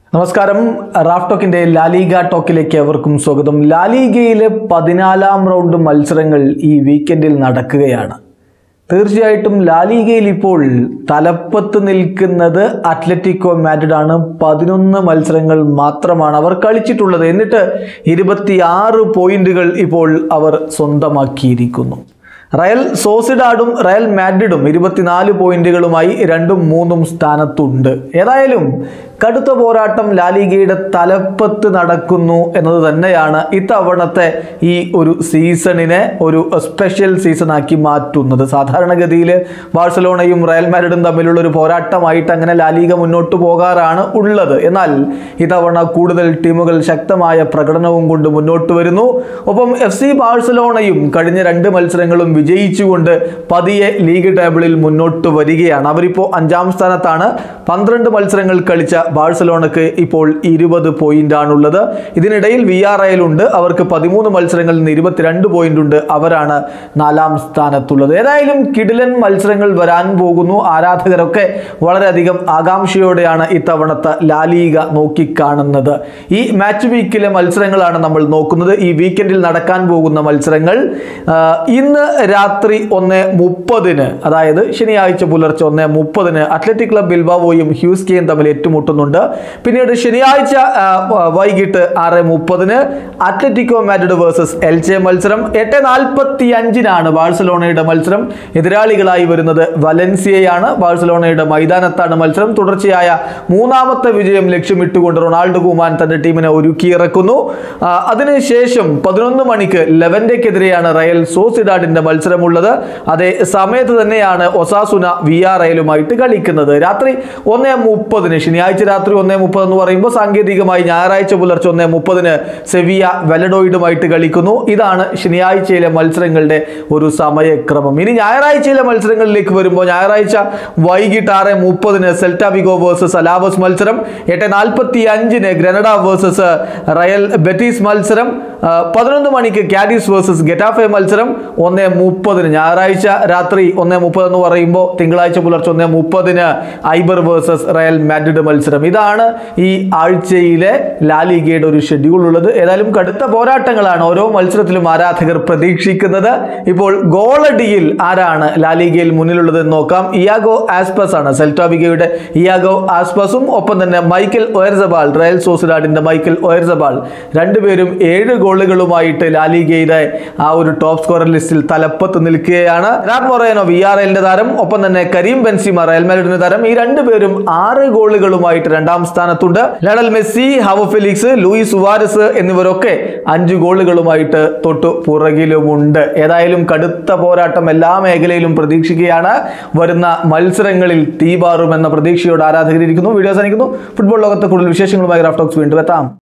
നമസ്കാരം Raf ടോക്കിന്റെ La Liga ടോക്കിലേക്ക് എവർക്കും സ്വാഗതം ലാലിഗയിലെ പതിനാലാം റൗണ്ട് മത്സരങ്ങൾ ഈ വീക്കെൻഡിൽ നടക്കുകയാണ് തീർച്ചയായിട്ടും ലാലിഗയിൽ ഇപ്പോൾ തലപ്പത്ത് നിൽക്കുന്നത് അത്ലറ്റിക്കോ മാഡ്രിഡ് ആണ് പതിനൊന്ന് മത്സരങ്ങൾ മാത്രമാണ് അവർ കളിച്ചിട്ടുള്ളത് എന്നിട്ട് ഇരുപത്തിയാറ് പോയിന്റുകൾ ഇപ്പോൾ അവർ സ്വന്തമാക്കിയിരിക്കുന്നു റയൽ സോസിഡാഡും റയൽ മാഡ്രിഡും ഇരുപത്തിനാല് പോയിന്റുകളുമായി രണ്ടും മൂന്നും സ്ഥാനത്തുണ്ട് ഏതായാലും കടുത്ത പോരാട്ടം ലാലിഗയുടെ തലപ്പത്ത് നടക്കുന്നു എന്നത് തന്നെയാണ് ഇത്തവണത്തെ ഈ ഒരു സീസണിനെ ഒരു സ്പെഷ്യൽ സീസണാക്കി മാറ്റുന്നത് സാധാരണഗതിയിൽ ബാഴ്സലോണയും റയൽ മാഡ്രിഡും തമ്മിലുള്ള ഒരു പോരാട്ടമായിട്ട് അങ്ങനെ ലാലിഗ മുന്നോട്ട് പോകാറാണ് ഉള്ളത് എന്നാൽ ഇത്തവണ കൂടുതൽ ടീമുകൾ ശക്തമായ പ്രകടനവും കൊണ്ട് മുന്നോട്ട് വരുന്നു ഒപ്പം എഫ് സി ബാഴ്സലോണയും കഴിഞ്ഞ രണ്ട് മത്സരങ്ങളും വിജയിച്ചുകൊണ്ട് പതിയെ ലീഗ് ടേബിളിൽ മുന്നോട്ട് വരികയാണ് അവരിപ്പോൾ അഞ്ചാം സ്ഥാനത്താണ് പന്ത്രണ്ട് മത്സരങ്ങൾ കളിച്ച ബാഴ്സലോണക്ക് ഇപ്പോൾ ഇരുപത് പോയിന്റാണുള്ളത് ഇതിനിടയിൽ വി ആർ ഉണ്ട് അവർക്ക് പതിമൂന്ന് മത്സരങ്ങളിൽ നിന്ന് ഇരുപത്തിരണ്ട് പോയിന്റ് ഉണ്ട് അവരാണ് നാലാം സ്ഥാനത്തുള്ളത് ഏതായാലും കിടിലൻ മത്സരങ്ങൾ വരാൻ പോകുന്നു ആരാധകരൊക്കെ വളരെയധികം ആകാംക്ഷയോടെയാണ് ഇത്തവണത്തെ ലാലീഗ നോക്കിക്കാണുന്നത് ഈ മാച്ച് വീക്കിലെ മത്സരങ്ങളാണ് നമ്മൾ നോക്കുന്നത് ഈ വീക്കെൻഡിൽ നടക്കാൻ പോകുന്ന മത്സരങ്ങൾ ആ, ഇന്ന് രാത്രി ഒന്ന് മുപ്പതിന് അതായത് ശനിയാഴ്ച പുലർച്ചെ ഒന്ന് മുപ്പതിന് അത്ലറ്റിക് ക്ലബ് ബിൽബാവോയും ഹ്യൂസ്കയും തമ്മിൽ ഏറ്റുമുട്ടുന്നുണ്ട് പിന്നീട് ശനിയാഴ്ച ആ, വ- വൈകിട്ട് ആറ് മുപ്പതിന് അത്ലറ്റിക്കോ മാഡ്രിഡ് വേഴ്സസ് എൽചെ മത്സരം എട്ട് നാൽപ്പത്തി അഞ്ചിനാണ് ബാഴ്സലോണയുടെ മത്സരം എതിരാളികളായി വരുന്നത് വലൻസിയയാണ് ബാഴ്സലോണയുടെ മൈതാനത്താണ് മത്സരം തുടർച്ചയായ മൂന്നാമത്തെ വിജയം ലക്ഷ്യമിട്ടുകൊണ്ട് റൊണാൾഡോ കുമാൻ തന്റെ ടീമിനെ ഒരുക്കിയിറക്കുന്നു ആ, അതിനുശേഷം പതിനൊന്ന് മണിക്ക് ലെവന്റെക്കെതിരെയാണ് റയൽ സോസിഡാഡിന്റെ മത്സരമുള്ളത് അതേ സമയത്ത് തന്നെയാണ് ഒസാസുന വി ആർ റയലുമായിട്ട് കളിക്കുന്നത് രാത്രി ഒന്നേ മുപ്പതിന് ശനിയാഴ്ച രാത്രി ഒന്നേ മുപ്പത് എന്ന് പറയുമ്പോൾ സാങ്കേതികമായി ഞായറാഴ്ച പുലർച്ചെ ഒന്നേ മുപ്പതിന് സെവിയ വെലഡോയിഡുമായിട്ട് കളിക്കുന്നു ഇതാണ് ശനിയാഴ്ചയിലെ മത്സരങ്ങളുടെ ഒരു സമയക്രമം ഇനി ഞായറാഴ്ചയിലെ മത്സരങ്ങളിലേക്ക് വരുമ്പോൾ ഞായറാഴ്ച വൈകിട്ട് ആറ് മുപ്പതിന് സെൽറ്റ വിഗോ വേഴ്സസ് അലാവസ് മത്സരം എട്ട് നാൽപ്പത്തി അഞ്ചിന് ഗ്രനഡ വേഴ്സസ് റയൽ ബെറ്റീസ് മത്സരം ആ, പതിനൊന്ന് മണിക്ക് കാഡിസ് വേഴ്സസ് ഗെറ്റാഫെ മത്സരം ഒന്ന് മുപ്പതിന് ഞായറാഴ്ച രാത്രി ഒന്ന് മുപ്പത് എന്ന് പറയുമ്പോൾ തിങ്കളാഴ്ച പുലർച്ചെ ഒന്ന് മുപ്പതിന് ഐബർ വേഴ്സസ് റയൽ മാഡ്രിഡ് മത്സരം ഇതാണ് ഈ ആഴ്ചയിലെ ലാലിഗയുടെ ഒരു ഷെഡ്യൂൾ ഉള്ളത് ഏതായാലും കടുത്ത പോരാട്ടങ്ങളാണ് ഓരോ മത്സരത്തിലും ആരാധകർ പ്രതീക്ഷിക്കുന്നത് ഇപ്പോൾ ഗോളടിയിൽ ആരാണ് ലാലിഗയിൽ മുന്നിലുള്ളത് എന്ന് നോക്കാം ഇയാഗോ ആസ്പസ് ആണ് സെൽറ്റാവിഗയുടെ ഇയാഗോ ആസ്പസും ഒപ്പം തന്നെ മൈക്കൽ ഒയർസബാൾ റയൽ സോസിഡാഡിന്റെ മൈക്കൽ ഒയർസബാൾ രണ്ടുപേരും ഏഴ് ഗോളുകളുമായിട്ട് ലാലിഗയുടെ ആ ഒരു ടോപ്പ് സ്കോറർ ലിസ്റ്റിൽ തലപ്പത്ത് നിൽക്കുകയാണ് റാഡ് മൊറേനോ വി ആർ എല്ലിന്റെ താരം ഒപ്പം തന്നെ കരീം ബെൻസിമ റയൽ മാഡ്രിഡിന്റെ താരം ഈ രണ്ടുപേരും ആറ് ഗോളുകളുമായിട്ട് രണ്ടാം സ്ഥാനത്തുണ്ട് ലഡൽ മെസ്സി ഹവ ഫെലിക്സ് ലൂയിസ് സുവാരസ് എന്നിവരൊക്കെ അഞ്ച് ഗോളുകളുമായിട്ട് തൊട്ടു പുറകിലുമുണ്ട് ഏതായാലും കടുത്ത പോരാട്ടം എല്ലാ മേഖലയിലും പ്രതീക്ഷിക്കുകയാണ് വരുന്ന മത്സരങ്ങളിൽ തീപാറും എന്ന പ്രതീക്ഷയോട് ആരാധകരിയിരിക്കുന്നു വീഡിയോ അവസാനിക്കുന്നു ഫുട്ബോൾ ലോകത്തെ കൂടുതൽ വിശേഷങ്ങളുമായി റാഫ്റ്റോക്സ് വീണ്ടും എത്താം